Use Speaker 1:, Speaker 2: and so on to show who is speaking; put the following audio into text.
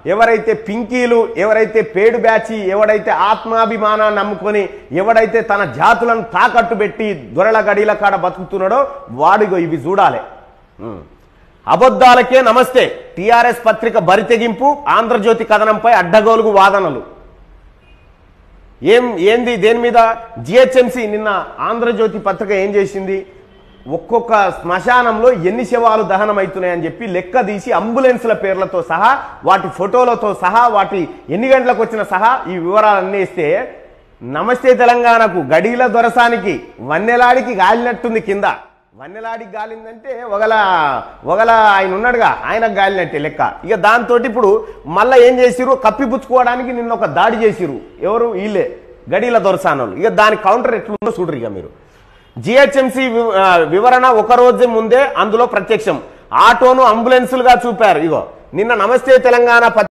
Speaker 1: ఎవరైతే పింకీలు ఎవరైతే పేడు బ్యాచి ఎవడైతే ఆత్మాభిమానాన్ని నమ్ముకొని ఎవడైతే తన జాతులను తాకట్టు పెట్టి దొరల గడిల కాడ బతుకుతున్నాడో వాడిగో ఇవి చూడాలి ఉం. అబద్ధాలకే నమస్తే టిఆర్ఎస్ పత్రిక బరితెగింపు ఆంధ్రజ్యోతి కథనంపై అడ్డగోలుగు వాదనలు ఏం ఏంది దేని మీద జిహెచ్ఎంసి నిన్న ఆంధ్రజ్యోతి పత్రిక ఏం చేసింది ఒక్కొక్క శ్మశానంలో ఎన్ని శవాలు దహనం అవుతున్నాయని చెప్పి లెక్క తీసి అంబులెన్స్ల పేర్లతో సహా వాటి ఫోటోలతో సహా వాటి ఎన్ని గంటలకు వచ్చిన సహా ఈ వివరాలన్నీ ఇస్తే నమస్తే తెలంగాణకు గడీల దొరసానికి వన్నెలాడికి గాలినట్టుంది కింద వన్నెలాడికి గాలిందంటే ఒకల ఒకల ఆయన ఉన్నాడుగా ఆయనకు గాలినట్టే లెక్క ఇక దాంతో ఇప్పుడు మళ్ళీ ఏం చేసిరు కప్పిపుచ్చుకోవడానికి నిన్న ఒక దాడి చేసిరు ఎవరు వీళ్ళే గడీల దొరసానోళ్ళు ఇక దాని కౌంటర్ ఎట్లుందో చూడరు ఇక మీరు జిహెచ్ఎంసి వివరణ ఒక రోజు ముందే అందులో ప్రత్యక్షం ఆటోను అంబులెన్సులుగా చూపారు ఇగో నిన్న నమస్తే తెలంగాణ పత్రిక